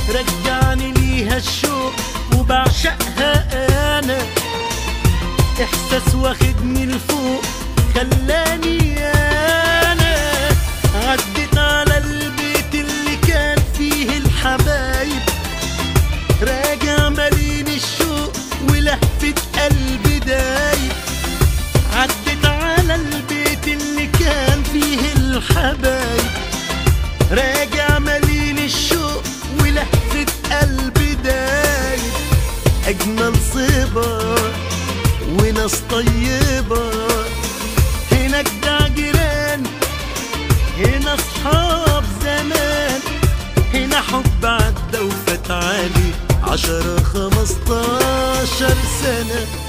رجعني ليها الشوق وبعشقها انا احساس واخدني لفوق خلاني انا عديت على البيت اللي كان فيه الحبايب راجع مليان الشوق ولهفة قلبي دايب عديت على البيت اللي كان فيه الحبايب راجع مليان الشوق ولهفة قلبي دايب أجمل صبا وناس طيبة هناك ده جيران هنا أصحاب زمان هنا حب عدى وفات عليه عشرة خمستاشر سنة